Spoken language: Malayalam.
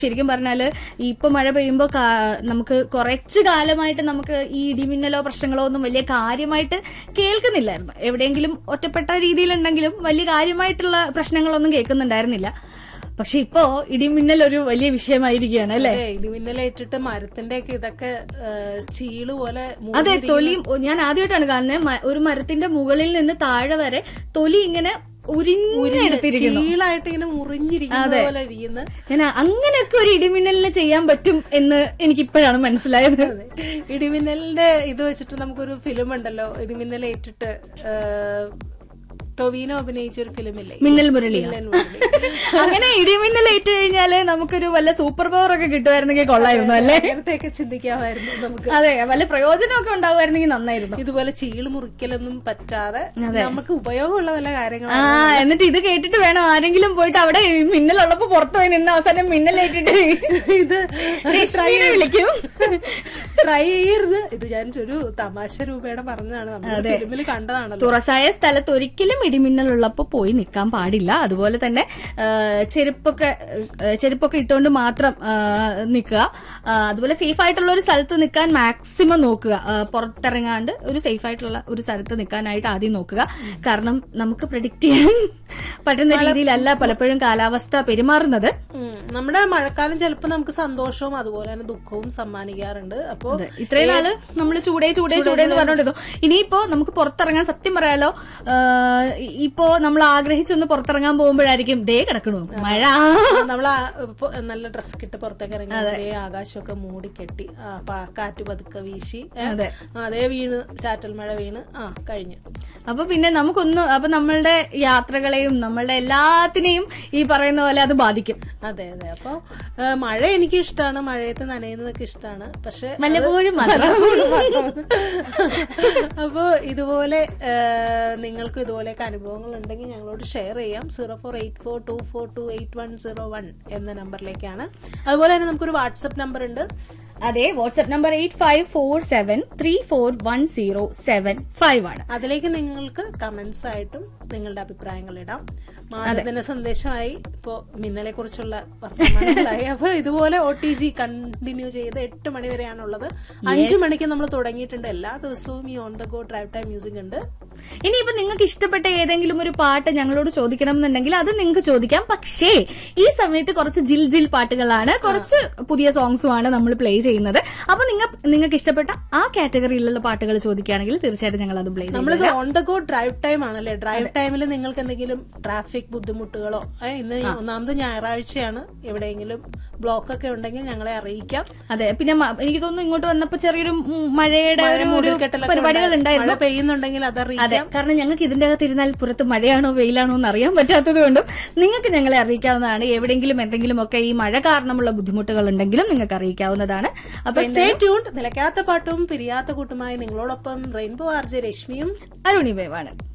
ശരിക്കും പറഞ്ഞാല് ഈ ഇപ്പൊ മഴ പെയ്യുമ്പോൾ നമുക്ക് കുറച്ച് കാലമായിട്ട് നമുക്ക് ഈ ഇടിമിന്നലോ പ്രശ്നങ്ങളോ ഒന്നും വലിയ കാര്യമായിട്ട് കേൾക്കുന്നില്ലായിരുന്നു എവിടെയെങ്കിലും ഒറ്റപ്പെട്ട രീതിയിലുണ്ടെങ്കിലും വലിയ കാര്യമായിട്ടുള്ള പ്രശ്നങ്ങളൊന്നും കേൾക്കുന്നുണ്ടായിരുന്നില്ല പക്ഷെ ഇപ്പോ ഇടിമിന്നൽ ഒരു വലിയ വിഷയമായിരിക്കുകയാണ് അല്ലെ അതെ ഇടിമിന്നലേറ്റിട്ട് മരത്തിന്റെ ഒക്കെ ഇതൊക്കെ ആ, ചീള് പോലെ മു- അതെ തൊലി ഞാൻ ആദ്യമായിട്ടാണ് കാണുന്നത് മ- ഒരു മരത്തിന്റെ മുകളിൽ നിന്ന് താഴെ വരെ തൊലി ഇങ്ങനെ ഉരിഞ്ഞെടുത്തിരിക്കുന്നു ചീളായിട്ട് ഇങ്ങനെ മുറിഞ്ഞിരിക്കുന്ന പോലെ ഇരിക്കുന്ന ഞാൻ അങ്ങനെയൊക്കെ ഒരു ഇടിമിന്നലിന് ചെയ്യാൻ പറ്റും എന്ന് എനിക്ക് ഇപ്പോഴാണ് മനസ്സിലായത് ഇടിമിന്നലിന്റെ ഇത് വെച്ചിട്ട് നമുക്കൊരു ഫിലിം ഉണ്ടല്ലോ ഇടിമിന്നലേറ്റിട്ട് ആ, ടൊവീനോ അഭിനയിച്ച ഒരു ഫിലിമില്ലേ മിന്നൽ മുരളിയോ മിന്നൽ മുരളി. അങ്ങനെ ഇടിമിന്നൽ ഏറ്റു കഴിഞ്ഞാല് നമുക്കൊരു വല്ല സൂപ്പർ പവർ ഒക്കെ കിട്ടുമായിരുന്നെങ്കിൽ കൊള്ളായിരുന്നു അല്ലേ അങ്ങനത്തെയൊക്കെ ചിന്തിക്കാമായിരുന്നു നമുക്ക് അതെ വല്ല പ്രയോജനമൊക്കെ ഉണ്ടാവുമായിരുന്നെങ്കിൽ നന്നായിരുന്നു ഇതുപോലെ ചീള് മുറിക്കലൊന്നും പറ്റാതെ നമുക്ക് ഉപയോഗമുള്ള വല്ല കാര്യങ്ങളും ആ എന്നിട്ട് ഇത് കേട്ടിട്ട് വേണം ആരെങ്കിലും പോയിട്ട് അവിടെ ഈ മിന്നലുള്ളപ്പോ പുറത്തു പോയി നിന്ന് അവസാനം മിന്നലേറ്റിട്ട് ഇത് രശ്മിനെ വിളിക്കും ട്രൈ ചെയ്യരുത് ഇത് ഞാൻ ഒരു തമാശ രൂപയുടെ പറഞ്ഞതാണ് നമ്മൾ ഫിലിമിൽ കണ്ടതാണല്ലോ തുറസായ സ്ഥലത്ത് ഒരിക്കലും ഇടിമിന്നൽ ഉള്ളപ്പോ പോയി നിൽക്കാൻ പാടില്ല അതുപോലെ തന്നെ ആ, ചെരുപ്പൊക്കെ ആ, ചെരുപ്പൊക്കെ ഇട്ടുകൊണ്ട് മാത്രം നിൽക്കുക അതുപോലെ സേഫ് ആയിട്ടുള്ള ഒരു സ്ഥലത്ത് നിൽക്കാൻ മാക്സിമം നോക്കുക ആ, പുറത്തിറങ്ങാണ്ട് ഒരു സേഫ് ആയിട്ടുള്ള ഒരു സ്ഥലത്ത് നിൽക്കാനായിട്ട് ആദ്യം നോക്കുക കാരണം നമുക്ക് പ്രഡിക്റ്റ് ചെയ്യാൻ പറ്റുന്ന രീതിയിലല്ല പലപ്പോഴും കാലാവസ്ഥ പെരുമാറുന്നത് ഉം. നമ്മുടെ മഴക്കാലം ചിലപ്പോൾ നമുക്ക് സന്തോഷവും അതുപോലെ തന്നെ ദുഃഖവും സമ്മാനിക്കാറുണ്ട് അപ്പോ അതെ. ഇത്രയും നാള് നമ്മൾ ചൂടേ ചൂടേ ചൂടേ എന്ന് പറഞ്ഞോണ്ടിരുന്നു ഇനിയിപ്പോ നമുക്ക് പുറത്തിറങ്ങാൻ സത്യം പറയാലോ ആ, ഇപ്പോ നമ്മൾ ആഗ്രഹിച്ചൊന്ന് പുറത്തിറങ്ങാൻ പോകുമ്പോഴായിരിക്കും ദേ കിടക്കണു മഴ നമ്മൾ നല്ല ഡ്രസ്സൊക്കെ ഇട്ട് പുറത്തേക്ക് ഇറങ്ങി അതേ ആകാശമൊക്കെ മൂടി കെട്ടി ആ, പ- കാറ്റ് പതുക്കെ വീശി ഏ, അതെ. അതേ വീണ് ചാറ്റൽ മഴ വീണ് ആ കഴിഞ്ഞു അപ്പൊ പിന്നെ നമുക്കൊന്നും അപ്പൊ നമ്മളുടെ യാത്രകളെയും നമ്മളുടെ എല്ലാത്തിനെയും ഈ പറയുന്ന പോലെ അത് ബാധിക്കും അതെ അതെ അപ്പൊ ഏ, മഴ എനിക്ക് ഇഷ്ടമാണ് മഴയത്ത് നനയുന്നതൊക്കെ ഇഷ്ടമാണ് പക്ഷെ വല്ലപ്പോഴും മാത്രം അപ്പോൾ ഇതുപോലെ ഏ, നിങ്ങൾക്ക് ഇതുപോലെയൊക്കെ അനുഭവങ്ങൾ ഉണ്ടെങ്കിൽ ഞങ്ങളോട് ഷെയർ ചെയ്യാം zero four eight four two four two eight one zero one എന്ന നമ്പറിലേക്കാണ് അതുപോലെ തന്നെ നമുക്കൊരു വാട്സപ്പ് നമ്പർ ഉണ്ട് അതെ WhatsApp number eight five four seven three four one zero seven five ആണ് അതിലേക്ക് നിങ്ങൾക്ക് കമന്റ്സ് ആയിട്ടും നിങ്ങളുടെ അഭിപ്രായങ്ങൾ ഇടാം മാനദിന സന്ദേശമായി ഇപ്പോ മിന്നലെ കുറിച്ചുള്ള വർത്തമാനങ്ങളായി അപ്പൊ ഇതുപോലെ ഒ ടി ജി കണ്ടിന്യൂ ചെയ്ത് എട്ട് മണി വരെയാണുള്ളത് അഞ്ചു മണിക്ക് നമ്മൾ തുടങ്ങിയിട്ടുണ്ട് എല്ലാ ദിവസവും ഈ on the go drive time music ഉണ്ട് ഇനിയിപ്പോ നിങ്ങൾക്ക് ഇഷ്ടപ്പെട്ട ഏതെങ്കിലും ഒരു പാട്ട് ഞങ്ങളോട് ചോദിക്കണം എന്നുണ്ടെങ്കിൽ അത് നിങ്ങൾക്ക് ചോദിക്കാം പക്ഷേ ഈ സമയത്ത് കുറച്ച് ജിൽ ജിൽ പാട്ടുകളാണ് കുറച്ച് പുതിയ സോങ്സും ആണ് നമ്മൾ പ്ലേ ചെയ്യുന്നത് അപ്പൊ നിങ്ങൾ നിങ്ങൾക്ക് ഇഷ്ടപ്പെട്ട ആ കാറ്റഗറിയിലുള്ള പാട്ടുകൾ ചോദിക്കുകയാണെങ്കിൽ തീർച്ചയായിട്ടും ഞങ്ങൾ അത് പ്ലേ ചെയ്യും നമ്മളിത് on the go drive time ആണല്ലേ ഡ്രൈവ് ടൈമിൽ നിങ്ങൾക്ക് എന്തെങ്കിലും ട്രാഫിക് ബുദ്ധിമുട്ടുകളോ ഏ, ഇന്ന് ഒന്നാമത് ഞായറാഴ്ചയാണ് എവിടെയെങ്കിലും ബ്ലോക്ക് ഒക്കെ ഉണ്ടെങ്കിൽ ഞങ്ങളെ അറിയിക്കാം അതെ പിന്നെ മ- എനിക്ക് തോന്നുന്നു ഇങ്ങോട്ട് വന്നപ്പോ ചെറിയൊരു ഉം, മഴയുടെ ഒരു- ഒരു മൂടിക്കെട്ടലൊക്കെ പരിപാടികൾ ഉണ്ടായി. ഉണ്ടായിരുന്നു മഴ പെയ്യുന്നുണ്ടെങ്കിൽ അതറിയിക്കാം അതെ കാരണം ഞങ്ങൾക്ക് ഇതിന്റെ അകത്ത് ഇരുന്നാൽ പുറത്ത് മഴയാണോ വെയിലാണോ എന്ന് അറിയാൻ പറ്റാത്തത് കൊണ്ടും നിങ്ങൾക്ക് ഞങ്ങളെ അറിയിക്കാവുന്നതാണ് എവിടെയെങ്കിലും എന്തെങ്കിലും ഒക്കെ ഈ മഴ കാരണമുള്ള ബുദ്ധിമുട്ടുകൾ ഉണ്ടെങ്കിലും നിങ്ങൾക്ക് അറിയിക്കാവുന്നതാണ് അപ്പൊ സ്റ്റേ ട്യൂൺ നിലയ്ക്കാത്ത പാട്ടും പിരിയാത്ത കൂട്ടുമായി നിങ്ങളോടൊപ്പം റെയിൻബോ ആർജെ രശ്മിയും അരുണിമയമാണ്